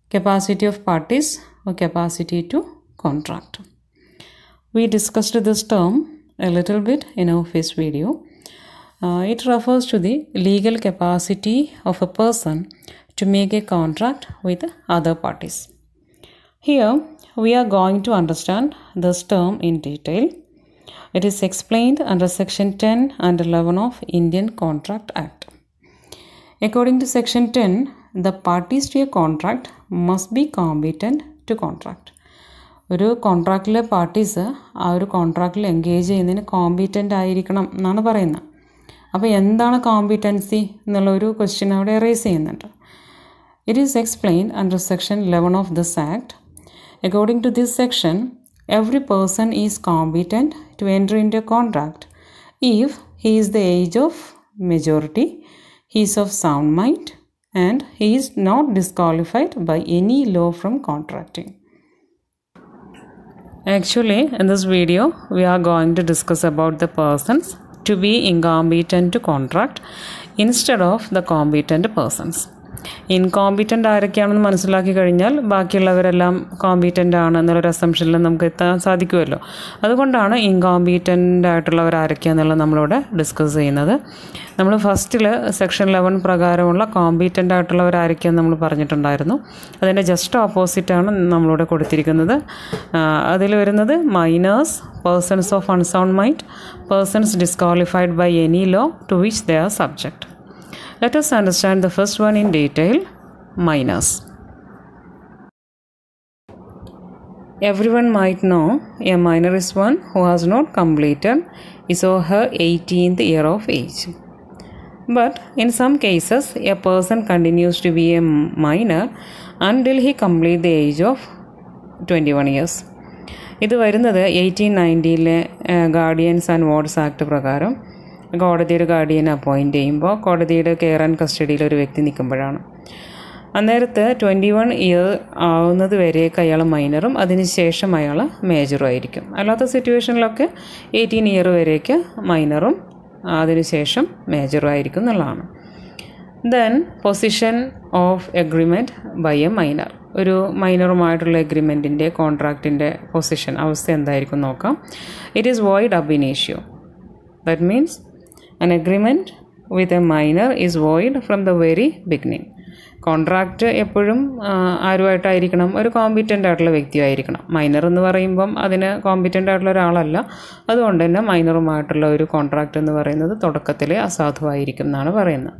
capacity of parties or capacity to contract. We discussed this term a little bit in our first video. Uh, it refers to the legal capacity of a person to make a contract with other parties. Here, we are going to understand this term in detail. It is explained under Section 10 and 11 of Indian Contract Act. According to Section 10, the parties to a contract must be competent to contract. ഒരു കോൺട്രാക്റ്റിലെ parties ആ ഒരു കോൺട്രാക്റ്റിൽ engage ചെയ്യുന്നതിന് competent ആയിരിക്കണം എന്നാണ് പറയുന്നത് അപ്പോൾ എന്താണ് competency എന്നുള്ള ഒരു ക്വസ്റ്റ്യൻ അവിടെ റേസ് ചെയ്യുന്നുണ്ട് it is explained under section eleven of this act according to this section every person is competent to enter in a contract if he is the age of majority he is of sound mind and he is not disqualified by any law from contracting. Actually, in this video, we are going to discuss about the persons to be incompetent to contract instead of the competent persons. Incompetent ആരൊക്കെയാണെന്ന് മനസ്സിലാക്കി കഴിഞ്ഞാൽ ബാക്കിയുള്ളവരെല്ലാം competent ആണ് എന്നുള്ളൊരു അസംഷനിൽ നമുക്ക് എത്താൻ സാധിക്കുമല്ലോ അതുകൊണ്ടാണ് ഇൻകോമ്പീറ്റൻ്റ് ആയിട്ടുള്ളവർ ആരൊക്കെയാണെന്നുള്ളത് നമ്മളിവിടെ discuss ചെയ്യുന്നത് നമ്മൾ ഫസ്റ്റിൽ സെക്ഷൻ ലെവൻ പ്രകാരമുള്ള കോമ്പീറ്റൻ്റ് ആയിട്ടുള്ളവർ ആരൊക്കെയാണെന്ന് നമ്മൾ പറഞ്ഞിട്ടുണ്ടായിരുന്നു അതിൻ്റെ ജസ്റ്റ് ഓപ്പോസിറ്റാണ് നമ്മളിവിടെ കൊടുത്തിരിക്കുന്നത് അതിൽ വരുന്നത് minors persons of unsound mind persons disqualified by any law to which they are subject Let us understand the first one in detail minors. Everyone might know a minor is one who has not completed his or her 18th year of age. But in some cases, a person continues to be a minor until he completes the age of 21 years. ഇത് വരുന്നത് eighteen നയൻറ്റിയിലെ guardians and wards act പ്രകാരം കോടതി ഒരു ഗാർഡിയനെ appoint ചെയ്യുമ്പോൾ കോടതിയുടെ care and കസ്റ്റഡിയിൽ ഒരു വ്യക്തി നിൽക്കുമ്പോഴാണ് അന്നേരത്ത് ട്വൻറ്റി വൺ ഇയർ ആവുന്നത് വരെയൊക്കെ അയാൾ മൈനറും അതിനുശേഷം അയാൾ മേജറും ആയിരിക്കും അല്ലാത്ത സിറ്റുവേഷനിലൊക്കെ എയ്റ്റീൻ ഇയർ വരെയൊക്കെ മൈനറും അതിനുശേഷം മേജറും ആയിരിക്കും എന്നുള്ളതാണ് then position of agreement by a minor ഒരു മൈനറുമായിട്ടുള്ള എഗ്രിമെൻറ്റിൻ്റെ കോൺട്രാക്റ്റിൻ്റെ പൊസിഷൻ അവസ്ഥ എന്തായിരിക്കും നോക്കാം it is void ab initio that means an agreement with a minor is void from the very beginning contract എപ്പോഴും ആരുമായിട്ടായിരിക്കണം ഒരു കോമ്പിറ്റൻ്റ് ആയിട്ടുള്ള വ്യക്തിയായിരിക്കണം മൈനർ എന്ന് പറയുമ്പം അതിന് കോമ്പിറ്റൻ്റ് ആയിട്ടുള്ള ഒരാളല്ല അതുകൊണ്ട് തന്നെ മൈനറുമായിട്ടുള്ള ഒരു കോൺട്രാക്റ്റ് എന്ന് പറയുന്നത് തുടക്കത്തിലെ അസാധുവായിരിക്കും എന്നാണ് പറയുന്നത്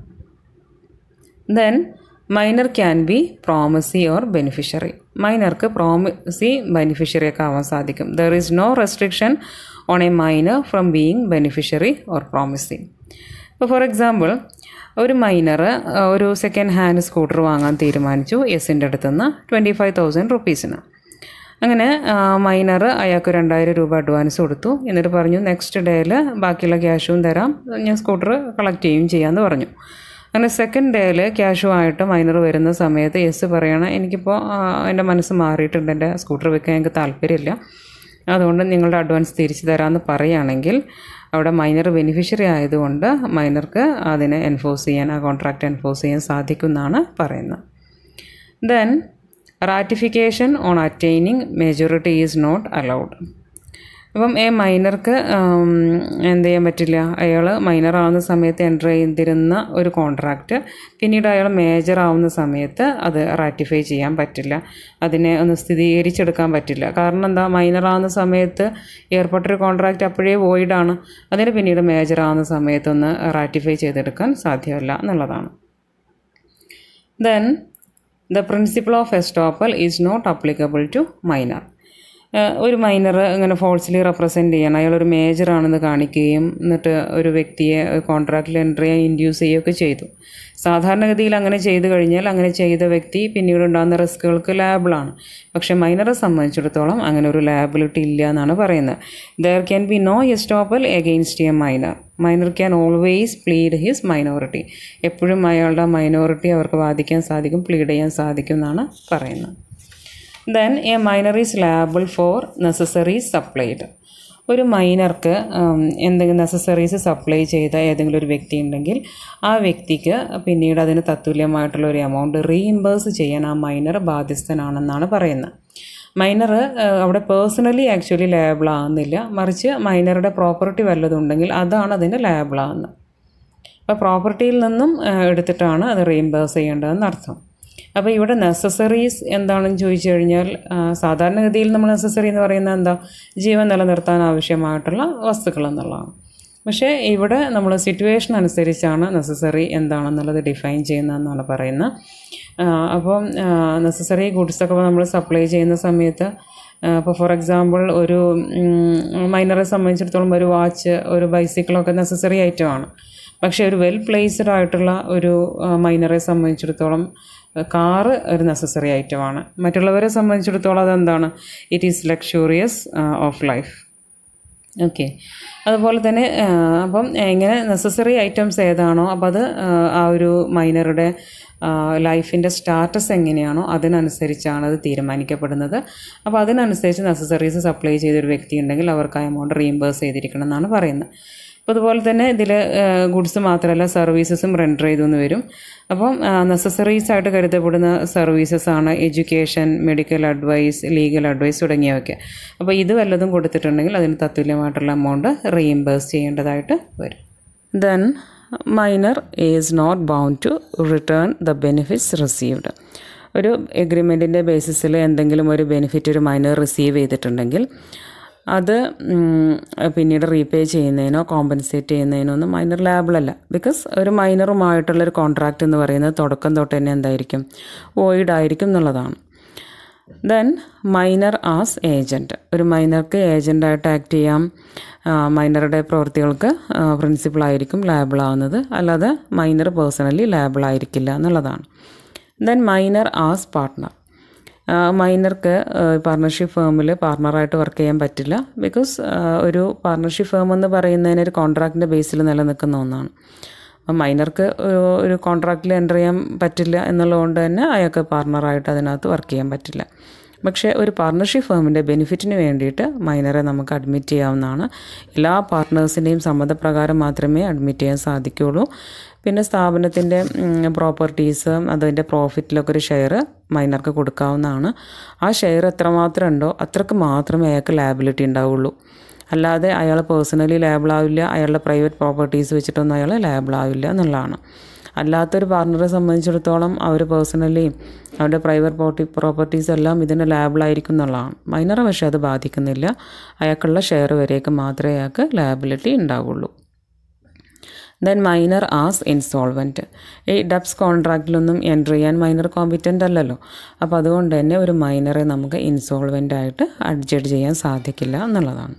then minor can be promisee or beneficiary മൈനർക്ക് പ്രോമസി ബെനിഫിഷ്യറി ഒക്കെ ആവാൻ സാധിക്കും there is no restriction on a minor from being beneficiary or promising ഇപ്പോൾ ഫോർ എക്സാമ്പിൾ ഒരു മൈനർ ഒരു സെക്കൻഡ് ഹാൻഡ് സ്കൂട്ടർ വാങ്ങാൻ തീരുമാനിച്ചു എസിൻ്റെ അടുത്തുനിന്ന് ട്വൻറ്റി ഫൈവ് തൗസൻഡ് റുപ്പീസിന് അങ്ങനെ മൈനർ അയാൾക്ക് രണ്ടായിരം രൂപ അഡ്വാൻസ് കൊടുത്തു എന്നിട്ട് പറഞ്ഞു നെക്സ്റ്റ് ഡേയിൽ ബാക്കിയുള്ള ക്യാഷും തരാം ഞാൻ സ്കൂട്ടർ കളക്ട് ചെയ്യും ചെയ്യാമെന്ന് പറഞ്ഞു അങ്ങനെ സെക്കൻഡ് ഡേയിൽ ക്യാഷുമായിട്ട് മൈനർ വരുന്ന സമയത്ത് എസ് പറയണം എനിക്കിപ്പോൾ എൻ്റെ മനസ്സ് മാറിയിട്ടുണ്ട് എൻ്റെ സ്കൂട്ടർ വെക്കാൻ എനിക്ക് താല്പര്യമില്ല അതുകൊണ്ട് നിങ്ങളുടെ അഡ്വാൻസ് തിരിച്ചു തരാമെന്ന് പറയുകയാണെങ്കിൽ അവിടെ മൈനർ ബെനിഫിഷ്യറി ആയതുകൊണ്ട് മൈനർക്ക് അതിനെ എൻഫോഴ്സ് ചെയ്യാൻ ആ കോൺട്രാക്റ്റ് എൻഫോഴ്സ് ചെയ്യാൻ സാധിക്കുമെന്നാണ് പറയുന്നത് then ratification on attaining majority is not allowed അപ്പം എ മൈനർക്ക് എന്ത് ചെയ്യാൻ പറ്റില്ല അയാൾ മൈനർ ആവുന്ന സമയത്ത് എൻ്റർ ചെയ്തിരുന്ന ഒരു കോൺട്രാക്റ്റ് പിന്നീട് അയാൾ മേജർ ആവുന്ന സമയത്ത് അത് റാറ്റിഫൈ ചെയ്യാൻ പറ്റില്ല അതിനെ ഒന്ന് സ്ഥിരീകരിച്ചെടുക്കാൻ പറ്റില്ല കാരണം എന്താ മൈനർ ആവുന്ന സമയത്ത് ഏർപ്പെട്ടൊരു കോൺട്രാക്റ്റ് അപ്പോഴേ വോയിഡാണ് അതിന് പിന്നീട് മേജർ ആവുന്ന സമയത്തൊന്ന് റാറ്റിഫൈ ചെയ്തെടുക്കാൻ സാധ്യമല്ല എന്നുള്ളതാണ് then the principle of estoppel is not applicable to minor ഒരു മൈനർ ഇങ്ങനെ ഫോൾസ്ലി റെപ്രസെൻ്റ് ചെയ്യണം അയാളൊരു മേജറാണെന്ന് കാണിക്കുകയും എന്നിട്ട് ഒരു വ്യക്തിയെ കോൺട്രാക്റ്റിൽ എൻ്റർ ചെയ്യാൻ ഇൻഡ്യൂസ് ചെയ്യുകയൊക്കെ ചെയ്തു സാധാരണഗതിയിൽ അങ്ങനെ ചെയ്തു കഴിഞ്ഞാൽ അങ്ങനെ ചെയ്ത വ്യക്തി പിന്നീട് ഉണ്ടാകുന്ന റിസ്കുകൾക്ക് ലാബിളാണ് പക്ഷേ മൈനറെ സംബന്ധിച്ചിടത്തോളം അങ്ങനെ ഒരു ലാബിലിറ്റി ഇല്ല എന്നാണ് പറയുന്നത് there can be no estoppel against a minor minor can always plead his minority എപ്പോഴും അയാളുടെ മൈനോറിറ്റി അവർക്ക് വാദിക്കാൻ സാധിക്കും പ്ലീഡ് ചെയ്യാൻ സാധിക്കും എന്നാണ് പറയുന്നത് then a minor is liable for necessaries supplied ഒരു മൈനർക്ക് എന്തെങ്കിലും നെസസറീസ് സപ്ലൈ ചെയ്ത ഏതെങ്കിലും ഒരു വ്യക്തി ഉണ്ടെങ്കിൽ ആ വ്യക്തിക്ക് പിന്നീട് അതിന് തത്തുല്യമായിട്ടുള്ള ഒരു എമൗണ്ട് റീഇംബേഴ്സ് ചെയ്യാൻ ആ മൈനർ ബാധ്യസ്ഥനാണെന്നാണ് പറയുന്നത് മൈനർ അവിടെ പേഴ്സണലി ആക്ച്വലി ലേബിൾ ആകുന്നില്ല മറിച്ച് മൈനറുടെ പ്രോപ്പർട്ടി വല്ലതും ഉണ്ടെങ്കിൽ അതാണ് അതിന് ലേബിൾ ആകുന്നത് അപ്പോൾ പ്രോപ്പർട്ടിയിൽ നിന്നും ആ, എടുത്തിട്ടാണ് അത് റീഇംബേഴ്സ് ചെയ്യേണ്ടതെന്ന് അർത്ഥം അപ്പോൾ ഇവിടെ നെസസറീസ് എന്താണെന്ന് ചോദിച്ചു കഴിഞ്ഞാൽ ആ, സാധാരണഗതിയിൽ നമ്മൾ നെസസറി എന്ന് പറയുന്നത് എന്താ ജീവൻ നിലനിർത്താൻ ആവശ്യമായിട്ടുള്ള വസ്തുക്കൾ എന്നുള്ളതാണ് പക്ഷേ ഇവിടെ നമ്മൾ സിറ്റുവേഷൻ അനുസരിച്ചാണ് നെസസറി എന്താണെന്നുള്ളത് ഡിഫൈൻ ചെയ്യുന്നതെന്നാണ് പറയുന്നത് ആ, അപ്പം നെസസറി ഗുഡ്സൊക്കെ നമ്മൾ സപ്ലൈ ചെയ്യുന്ന സമയത്ത് ഇപ്പോൾ ഫോർ എക്സാമ്പിൾ ഒരു മൈനറെ സംബന്ധിച്ചിടത്തോളം ഒരു വാച്ച് ഒരു ബൈസിക്കിളൊക്കെ നെസസറി ഐറ്റമാണ് പക്ഷേ ഒരു വെൽ പ്ലേസ്ഡ് ആയിട്ടുള്ള ഒരു മൈനറെ സംബന്ധിച്ചിടത്തോളം കാറ് ഒരു നെസസറി ഐറ്റമാണ് മറ്റുള്ളവരെ സംബന്ധിച്ചിടത്തോളം അതെന്താണ് it is luxurious of life okay അതുപോലെ തന്നെ ആ, അപ്പം ഇങ്ങനെ നെസസറി ഐറ്റംസ് ഏതാണോ അപ്പോൾ അത് ആ, ആ ഒരു മൈനറുടെ ലൈഫിൻ്റെ സ്റ്റാറ്റസ് എങ്ങനെയാണോ അതിനനുസരിച്ചാണ് അത് തീരുമാനിക്കപ്പെടുന്നത് അപ്പോൾ അതിനനുസരിച്ച് നെസസറീസ് സപ്ലൈ ചെയ്തൊരു വ്യക്തി ഉണ്ടെങ്കിൽ അവർക്ക് ആ എമൗണ്ട് റീഇംബേഴ്സ് ചെയ്തിരിക്കണം എന്നാണ് പറയുന്നത് അപ്പോൾ അതുപോലെ തന്നെ ഇതിൽ ഗുഡ്സ് മാത്രമല്ല സർവീസസും റെൻഡർ ചെയ്തു എന്ന് വരും അപ്പം നെസസറീസ് ആയിട്ട് കരുതപ്പെടുന്ന സർവീസസ് ആണ് education medical advice legal advice തുടങ്ങിയവയൊക്കെ അപ്പോൾ ഇത് വല്ലതും കൊടുത്തിട്ടുണ്ടെങ്കിൽ അതിന് തത്തുല്യമായിട്ടുള്ള എമൗണ്ട് റീഇംബേഴ്സ് ചെയ്യേണ്ടതായിട്ട് വരും then minor is not bound to return the benefits received ഒരു എഗ്രിമെൻറ്റിൻ്റെ ബേസിസിൽ എന്തെങ്കിലും ഒരു ബെനിഫിറ്റ് ഒരു മൈനർ റിസീവ് ചെയ്തിട്ടുണ്ടെങ്കിൽ അത് ഉം, പിന്നീട് റീപേ ചെയ്യുന്നതിനോ കോമ്പൻസേറ്റ് ചെയ്യുന്നതിനോ ഒന്നും മൈനർ ലാബിളല്ല ബിക്കോസ് ഒരു മൈനറുമായിട്ടുള്ളൊരു കോൺട്രാക്റ്റ് എന്ന് പറയുന്നത് തുടക്കം തൊട്ട് തന്നെ എന്തായിരിക്കും വോയിഡ് ആയിരിക്കും എന്നുള്ളതാണ് ദെൻ മൈനർ ആസ് ഏജൻറ്റ് ഒരു മൈനർക്ക് ഏജൻ്റായിട്ട് ആക്ട് ചെയ്യാം ആ, മൈനറുടെ പ്രവൃത്തികൾക്ക് പ്രിൻസിപ്പളായിരിക്കും ലാബിളാവുന്നത് അല്ലാതെ മൈനർ പേഴ്സണലി ലാബിളായിരിക്കില്ല എന്നുള്ളതാണ് ദെൻ മൈനർ ആസ് പാർട്ട്ണർ മൈനർക്ക് പാർട്ണർഷിപ്പ് ഫേമിൽ പാർട്ണറായിട്ട് വർക്ക് ചെയ്യാൻ പറ്റില്ല ബിക്കോസ് ഒരു പാർട്ണർഷിപ്പ് ഫേം എന്ന് പറയുന്നതിന് ഒരു കോൺട്രാക്റ്റിൻ്റെ ബേസിൽ നിലനിൽക്കുന്ന ഒന്നാണ് അപ്പം മൈനർക്ക് ഒരു ഒരു കോൺട്രാക്റ്റിൽ എൻ്റർ ചെയ്യാൻ പറ്റില്ല എന്നുള്ളതുകൊണ്ട് തന്നെ അയാൾക്ക് പാർട്ണറായിട്ട് അതിനകത്ത് വർക്ക് ചെയ്യാൻ പറ്റില്ല പക്ഷേ ഒരു പാർട്ണർഷിപ്പ് ഫേമിൻ്റെ ബെനിഫിറ്റിന് വേണ്ടിയിട്ട് മൈനറെ നമുക്ക് അഡ്മിറ്റ് ചെയ്യാവുന്നതാണ് എല്ലാ പാർട്ട്നേഴ്സിൻ്റെയും സമ്മതപ്രകാരം മാത്രമേ അഡ്മിറ്റ് ചെയ്യാൻ സാധിക്കുകയുള്ളൂ പിന്നെ സ്ഥാപനത്തിൻ്റെ പ്രോപ്പർട്ടീസ് അതിൻ്റെ പ്രോഫിറ്റിലൊക്കെ ഒരു ഷെയർ മൈനർക്ക് കൊടുക്കാവുന്നതാണ് ആ ഷെയർ എത്രമാത്രം ഉണ്ടോ അത്രക്ക് മാത്രമേ അയാൾക്ക് ലാബിലിറ്റി ഉണ്ടാവുള്ളൂ അല്ലാതെ അയാൾ പേഴ്സണലി ലാബിളാവില്ല അയാളുടെ പ്രൈവറ്റ് പ്രോപ്പർട്ടീസ് വെച്ചിട്ടൊന്നും അയാൾ ലാബിളാവില്ല എന്നുള്ളതാണ് അല്ലാത്തൊരു പാർട്ണറെ സംബന്ധിച്ചിടത്തോളം അവർ പേഴ്സണലി അവരുടെ പ്രൈവറ്റ് പ്രോട്ടി പ്രോപ്പർട്ടീസ് എല്ലാം ഇതിന് ലാബിളായിരിക്കും എന്നുള്ളതാണ് മൈനറെ പക്ഷേ അത് ബാധിക്കുന്നില്ല അയാൾക്കുള്ള ഷെയർ വരെയൊക്കെ മാത്രമേ അയാൾക്ക് ലാബിലിറ്റി ഉണ്ടാവുള്ളൂ ദെൻ മൈനർ ആസ് ഇൻസോൾവൻറ്റ് ഈ ഡബ്സ് കോൺട്രാക്റ്റിലൊന്നും എൻറ്റർ ചെയ്യാൻ മൈനർ കോമ്പിറ്റൻ്റ് അല്ലല്ലോ അപ്പോൾ അതുകൊണ്ട് തന്നെ ഒരു മൈനറെ നമുക്ക് ഇൻസോൾവൻ്റ് ആയിട്ട് അഡ്ജഡ് ചെയ്യാൻ സാധിക്കില്ല എന്നുള്ളതാണ്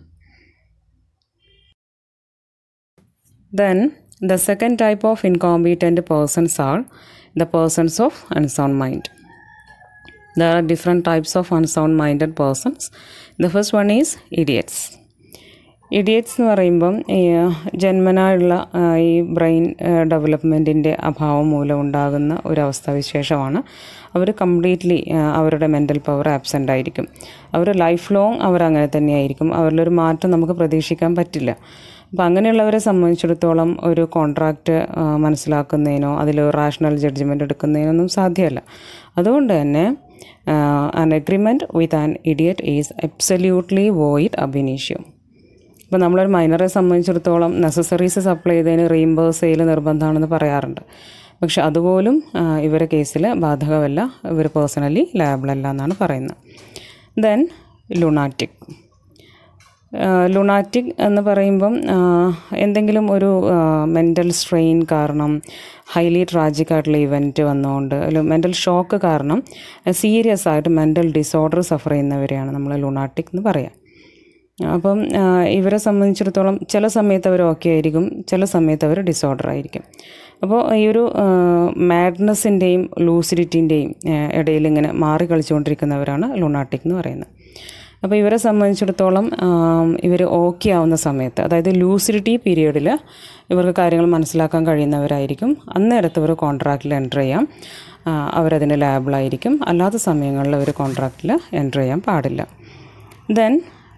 then the second type of incompetent persons are the persons of unsound mind there are different types of unsound minded persons the first one is idiots idiots എന്ന് പറയുമ്പം ഈ ജന്മനായുള്ള ആ, ഈ ബ്രെയിൻ ഡെവലപ്മെൻറ്റിൻ്റെ അഭാവം മൂലം ഉണ്ടാകുന്ന ഒരു അവസ്ഥാവിശേഷമാണ് അവർ കംപ്ലീറ്റ്ലി അവരുടെ മെൻ്റൽ പവർ ആബ്സെൻ്റ് ആയിരിക്കും അവർ ലൈഫ് ലോങ് അവർ അങ്ങനെ തന്നെയായിരിക്കും അവരിലൊരു മാറ്റം നമുക്ക് പ്രതീക്ഷിക്കാൻ പറ്റില്ല അപ്പോൾ അങ്ങനെയുള്ളവരെ സംബന്ധിച്ചിടത്തോളം ഒരു കോൺട്രാക്റ്റ് മനസ്സിലാക്കുന്നതിനോ അതിൽ റാഷണൽ ജഡ്ജ്മെൻ്റ് എടുക്കുന്നതിനൊന്നും സാധ്യമല്ല അതുകൊണ്ട് തന്നെ an agreement with an idiot is absolutely void അബിനീഷ്യം ഇപ്പോൾ നമ്മളൊരു മൈനറെ സംബന്ധിച്ചിടത്തോളം നെസസറീസ് സപ്ലൈ ചെയ്തതിന് റീംബേഴ്സ് ചെയ്യൽ നിർബന്ധമാണെന്ന് പറയാറുണ്ട് പക്ഷെ അതുപോലും ആ, ഇവരെ കേസിൽ ബാധകമല്ല ഇവർ പേഴ്സണലി ലാബിളല്ല എന്നാണ് പറയുന്നത് ദെൻ ലുണാറ്റിക് ലുണാറ്റിക് എന്ന് പറയുമ്പം ആ, എന്തെങ്കിലും ഒരു മെൻ്റൽ സ്ട്രെയിൻ കാരണം ഹൈലി ട്രാജിക് ആയിട്ടുള്ള ഇവൻറ്റ് വന്നുകൊണ്ട് ഒരു മെൻ്റൽ ഷോക്ക് കാരണം സീരിയസ് ആയിട്ട് മെൻ്റൽ ഡിസോർഡർ സഫർ ചെയ്യുന്നവരെയാണ് നമ്മൾ ലുണാറ്റിക് എന്ന് പറയാം അപ്പം ആ, ഇവരെ സംബന്ധിച്ചിടത്തോളം ചില സമയത്ത് അവർ ഓക്കെ ആയിരിക്കും ചില സമയത്ത് അവർ ഡിസോർഡർ ആയിരിക്കും അപ്പോൾ ഈ ഒരു മാഡ്നസിൻ്റെയും ലൂസിഡിറ്റിൻ്റെയും ഇടയിൽ ഇങ്ങനെ മാറി കളിച്ചുകൊണ്ടിരിക്കുന്നവരാണ് ലുണാട്ടിക് എന്ന് പറയുന്നത് അപ്പോൾ ഇവരെ സംബന്ധിച്ചിടത്തോളം ഇവർ ഓക്കെ ആവുന്ന സമയത്ത് അതായത് ലൂസിഡിറ്റി പീരീഡിൽ ഇവർക്ക് കാര്യങ്ങൾ മനസ്സിലാക്കാൻ കഴിയുന്നവരായിരിക്കും അന്നേരത്ത് ഇവർ കോൺട്രാക്റ്റിൽ എൻ്റർ ചെയ്യാം ആ, അവരതിന് ലാബിളായിരിക്കും അല്ലാത്ത സമയങ്ങളിൽ അവർ കോൺട്രാക്റ്റിൽ എൻ്റർ ചെയ്യാൻ പാടില്ല then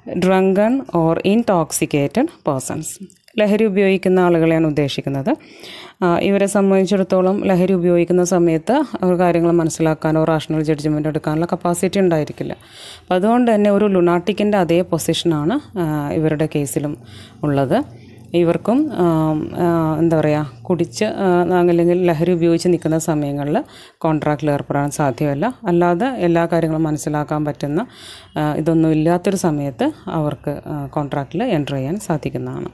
drunken or intoxicated persons ലഹരി ഉപയോഗിക്കുന്ന ആളുകളെയാണ് ഉദ്ദേശിക്കുന്നത് ആ, ഇവരെ സംബന്ധിച്ചിടത്തോളം ലഹരി ഉപയോഗിക്കുന്ന സമയത്ത് അവർ കാര്യങ്ങൾ മനസ്സിലാക്കാനോ റാഷണൽ ജഡ്ജ്മെൻ്റ് എടുക്കാനുള്ള കപ്പാസിറ്റി ഉണ്ടായിരിക്കില്ല അപ്പോൾ അതുകൊണ്ട് തന്നെ ഒരു ലുണാട്ടിക്കിൻ്റെ അതേ പൊസിഷനാണ് ആ, ഇവരുടെ കേസിലും ഉള്ളത് ഇവർക്കും ആം, ആ, എന്താ പറയുക കുടിച്ച് ആ, അല്ലെങ്കിൽ ലഹരി ഉപയോഗിച്ച് നിൽക്കുന്ന സമയങ്ങളിൽ കോൺട്രാക്റ്റിൽ ഏർപ്പെടാൻ സാധ്യമല്ല അല്ലാതെ എല്ലാ കാര്യങ്ങളും മനസ്സിലാക്കാൻ പറ്റുന്ന ആ, ഇതൊന്നും ഇല്ലാത്തൊരു സമയത്ത് അവർക്ക് കോൺട്രാക്റ്റിൽ എൻ്റർ ചെയ്യാൻ സാധിക്കുന്നതാണ്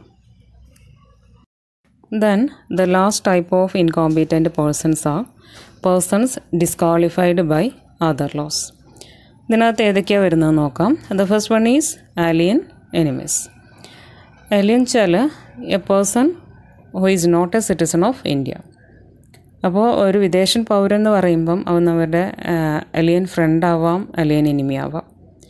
Then, the last type of incompetent persons are persons disqualified by other laws. ഇതിനകത്ത് ഏതൊക്കെയാണ് വരുന്നത് നോക്കാം the first one is alien enemies alien വെച്ചാൽ a person who is not a citizen of India അപ്പോൾ ഒരു വിദേശൻ പൗരൻ എന്ന് പറയുമ്പം അവൻ അവരുടെ അലിയൻ ഫ്രണ്ട് ആവാം അലിയൻ എനിമി ആവാം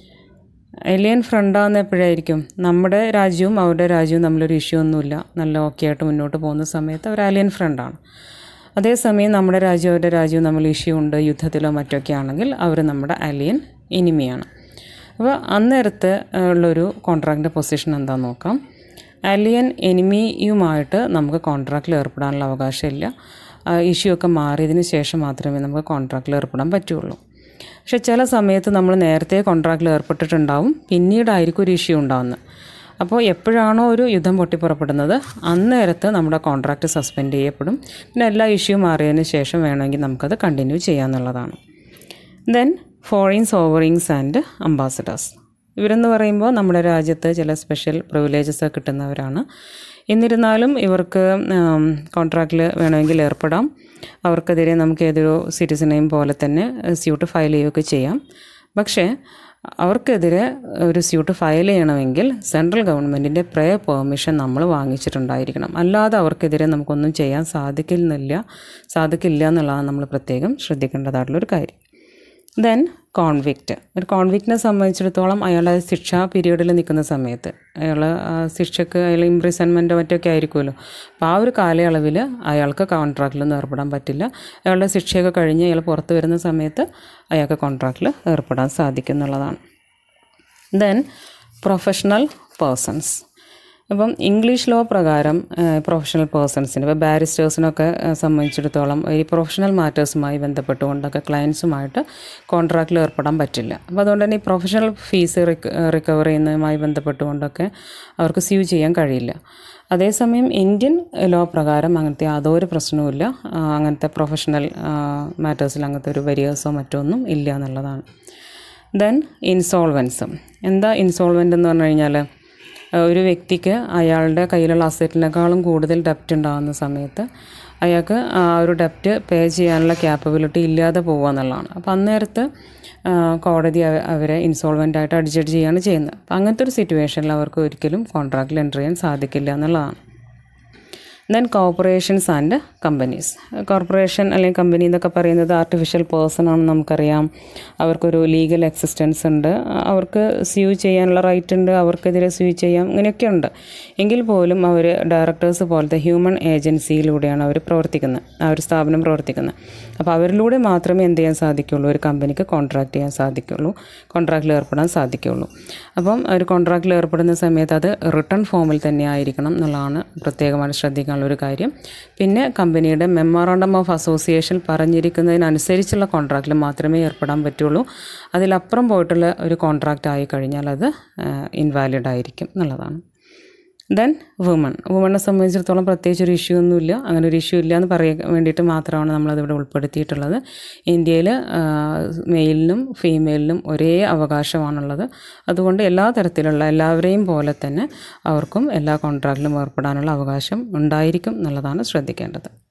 എലിയൻ ഫ്രണ്ടാകുന്ന എപ്പോഴായിരിക്കും നമ്മുടെ രാജ്യവും അവരുടെ രാജ്യവും തമ്മിലൊരു ഇഷ്യൂ ഒന്നുമില്ല നല്ല ഓക്കെ ആയിട്ട് മുന്നോട്ട് പോകുന്ന സമയത്ത് അവർ അലിയൻ ഫ്രണ്ടാണ് അതേസമയം നമ്മുടെ രാജ്യവും അവരുടെ രാജ്യവും തമ്മിൽ ഇഷ്യൂ ഉണ്ട് യുദ്ധത്തിലോ മറ്റൊക്കെ ആണെങ്കിൽ അവർ നമ്മുടെ അലിയൻ എനിമിയാണ് അപ്പോൾ അന്നേരത്ത് ഉള്ളൊരു കോൺട്രാക്റ്റിൻ്റെ പൊസിഷൻ എന്താണെന്ന് നോക്കാം അലിയൻ എനിമിയുമായിട്ട് നമുക്ക് കോൺട്രാക്റ്റിൽ ഏർപ്പെടാനുള്ള അവകാശമില്ല ഇഷ്യൂ ഒക്കെ മാറിയതിന് ശേഷം മാത്രമേ നമുക്ക് കോൺട്രാക്റ്റിൽ ഏർപ്പെടാൻ പറ്റുള്ളൂ പക്ഷെ ചില സമയത്ത് നമ്മൾ നേരത്തെ കോൺട്രാക്റ്റിൽ ഏർപ്പെട്ടിട്ടുണ്ടാവും പിന്നീടായിരിക്കും ഒരു ഇഷ്യൂ ഉണ്ടാകുന്നത് അപ്പോൾ എപ്പോഴാണോ ഒരു യുദ്ധം പൊട്ടിപ്പുറപ്പെടുന്നത് അന്നേരത്ത് നമ്മുടെ കോൺട്രാക്റ്റ് സസ്പെൻഡ് ചെയ്യപ്പെടും പിന്നെ എല്ലാ ഇഷ്യൂ മാറിയതിന് ശേഷം വേണമെങ്കിൽ നമുക്കത് കണ്ടിന്യൂ ചെയ്യാമെന്നുള്ളതാണ് then foreign sovereigns and ambassadors ഇവരെന്ന് പറയുമ്പോൾ നമ്മുടെ രാജ്യത്ത് ചില സ്പെഷ്യൽ പ്രിവിലേജസ് കിട്ടുന്നവരാണ് എന്നിരുന്നാലും ഇവർക്ക് കോൺട്രാക്റ്റിൽ വേണമെങ്കിൽ ഏർപ്പെടാം അവർക്കെതിരെ നമുക്ക് ഏതൊരു സിറ്റിസനെയും പോലെ തന്നെ സ്യൂട്ട് ഫയൽ ചെയ്യുകയൊക്കെ ചെയ്യാം പക്ഷേ അവർക്കെതിരെ ഒരു സ്യൂട്ട് ഫയൽ ചെയ്യണമെങ്കിൽ സെൻട്രൽ ഗവൺമെൻറ്റിൻ്റെ പ്രേ പെർമിഷൻ നമ്മൾ വാങ്ങിച്ചിട്ടുണ്ടായിരിക്കണം അല്ലാതെ അവർക്കെതിരെ നമുക്കൊന്നും ചെയ്യാൻ സാധിക്കുന്നില്ല സാധിക്കില്ല എന്നുള്ളതാണ് നമ്മൾ പ്രത്യേകം ശ്രദ്ധിക്കേണ്ടതായിട്ടുള്ളൊരു കാര്യം ദെൻ കോൺവിക്റ്റ് ഒരു കോൺവിക്റ്റിനെ സംബന്ധിച്ചിടത്തോളം അയാൾ ശിക്ഷാ പീരീഡിൽ നിൽക്കുന്ന സമയത്ത് അയാൾ ശിക്ഷക്ക് അയാൾ ഇംപ്രിസൺമെൻറ്റോ മറ്റൊക്കെ ആയിരിക്കുമല്ലോ അപ്പോൾ ആ ഒരു കാലയളവിൽ അയാൾക്ക് കോൺട്രാക്റ്റിലൊന്നും ഏർപ്പെടാൻ പറ്റില്ല അയാളുടെ ശിക്ഷയൊക്കെ കഴിഞ്ഞ് അയാൾ പുറത്ത് വരുന്ന സമയത്ത് അയാൾക്ക് കോൺട്രാക്റ്റിൽ ഏർപ്പെടാൻ സാധിക്കും എന്നുള്ളതാണ് ദെൻ പ്രൊഫഷണൽ പേഴ്സൺസ് അപ്പം ഇംഗ്ലീഷ് ലോ പ്രകാരം പ്രൊഫഷണൽ പേഴ്സൺസിന് ഇപ്പോൾ ബാരിസ്റ്റേഴ്സിനൊക്കെ സംബന്ധിച്ചിടത്തോളം ഈ പ്രൊഫഷണൽ മാറ്റേഴ്സുമായി ബന്ധപ്പെട്ടുകൊണ്ടൊക്കെ ക്ലയൻസുമായിട്ട് കോൺട്രാക്റ്റിൽ ഏർപ്പെടാൻ പറ്റില്ല അപ്പോൾ അതുകൊണ്ട് തന്നെ ഈ പ്രൊഫഷണൽ ഫീസ് റിക്കവർ ചെയ്യുന്നതുമായി ബന്ധപ്പെട്ടുകൊണ്ടൊക്കെ അവർക്ക് സ്യൂ ചെയ്യാൻ കഴിയില്ല അതേസമയം ഇന്ത്യൻ ലോ പ്രകാരം അങ്ങനത്തെ യാതൊരു പ്രശ്നവുമില്ല അങ്ങനത്തെ പ്രൊഫഷണൽ മാറ്റേഴ്സിൽ അങ്ങനത്തെ ഒരു വരിയേഴ്സോ മറ്റോ ഒന്നും ഇല്ല എന്നുള്ളതാണ് ദെൻ ഇൻസോൾവൻസും എന്താ ഇൻസോൾവൻ്റ് എന്ന് പറഞ്ഞു കഴിഞ്ഞാൽ ഒരു വ്യക്തിക്ക് അയാളുടെ കയ്യിലുള്ള അസറ്റിനേക്കാളും കൂടുതൽ ഡെപ്റ്റ് ഉണ്ടാകുന്ന സമയത്ത് അയാൾക്ക് ആ ഒരു ഡെപ്റ്റ് പേ ചെയ്യാനുള്ള ക്യാപ്പബിലിറ്റി ഇല്ലാതെ പോകുക എന്നുള്ളതാണ് അപ്പോൾ അന്നേരത്ത് കോടതി അവരെ ഇൻസോൾവൻ്റ് ആയിട്ട് അഡ്ജസ്റ്റ് ചെയ്യുകയാണ് ചെയ്യുന്നത് അപ്പം അങ്ങനത്തെ ഒരു സിറ്റുവേഷനിൽ അവർക്ക് ഒരിക്കലും കോൺട്രാക്റ്റിൽ എൻ്റർ ചെയ്യാൻ സാധിക്കില്ല എന്നുള്ളതാണ് then corporations and companies corporation അല്ലെങ്കിൽ കമ്പനി എന്നൊക്കെ പറയുന്നത് ആർട്ടിഫിഷ്യൽ പേഴ്സൺ ആണെന്ന് നമുക്കറിയാം അവർക്കൊരു ലീഗൽ എക്സിസ്റ്റൻസ് ഉണ്ട് അവർക്ക് സ്യൂ ചെയ്യാനുള്ള റൈറ്റ് ഉണ്ട് അവർക്കെതിരെ സ്യൂ ചെയ്യാം ഇങ്ങനെയൊക്കെ ഉണ്ട് എങ്കിൽ പോലും അവർ ഡയറക്ടേഴ്സ് പോലത്തെ ഹ്യൂമൻ ഏജൻസിയിലൂടെയാണ് അവർ പ്രവർത്തിക്കുന്നത് ആ ഒരു സ്ഥാപനം പ്രവർത്തിക്കുന്നത് അപ്പോൾ അവരിലൂടെ മാത്രമേ എന്ത് ചെയ്യാൻ സാധിക്കുള്ളൂ ഒരു കമ്പനിക്ക് കോൺട്രാക്ട് ചെയ്യാൻ സാധിക്കുള്ളൂ കോൺട്രാക്റ്റിൽ ഏർപ്പെടാൻ സാധിക്കുള്ളൂ അപ്പം ഒരു കോൺട്രാക്റ്റിൽ ഏർപ്പെടുന്ന സമയത്ത് അത് റിട്ടേൺ ഫോമിൽ തന്നെ ആയിരിക്കണം എന്നുള്ളതാണ് പ്രത്യേകമായിട്ട് ശ്രദ്ധിക്കാനുള്ള ഒരു കാര്യം പിന്നെ കമ്പനിയുടെ മെമ്മോറാണ്ടം ഓഫ് അസോസിയേഷൻ പറഞ്ഞിരിക്കുന്നതിനനുസരിച്ചുള്ള കോൺട്രാക്റ്റിൽ മാത്രമേ ഏർപ്പെടാൻ പറ്റുള്ളൂ അതിലപ്പുറം പോയിട്ടുള്ള ഒരു കോൺട്രാക്റ്റ് ആയി കഴിഞ്ഞാൽ അത് ഇൻവാലിഡ് ആയിരിക്കും എന്നുള്ളതാണ് ദെൻ വുമൺ വുമണിനെ സംബന്ധിച്ചിടത്തോളം പ്രത്യേകിച്ച് ഒരു ഇഷ്യൂ ഒന്നുമില്ല അങ്ങനെ ഒരു ഇഷ്യൂ ഇല്ല എന്ന് പറയാൻ വേണ്ടിയിട്ട് മാത്രമാണ് നമ്മളതിവിടെ ഉൾപ്പെടുത്തിയിട്ടുള്ളത് ഇന്ത്യയിൽ മെയിലിനും ഫീമെയിലിനും ഒരേ അവകാശമാണുള്ളത് അതുകൊണ്ട് എല്ലാ തരത്തിലുള്ള എല്ലാവരെയും പോലെ തന്നെ അവർക്കും എല്ലാ കോൺട്രാക്റ്റിലും ഏർപ്പെടാനുള്ള അവകാശം ഉണ്ടായിരിക്കും എന്നുള്ളതാണ് ശ്രദ്ധിക്കേണ്ടത്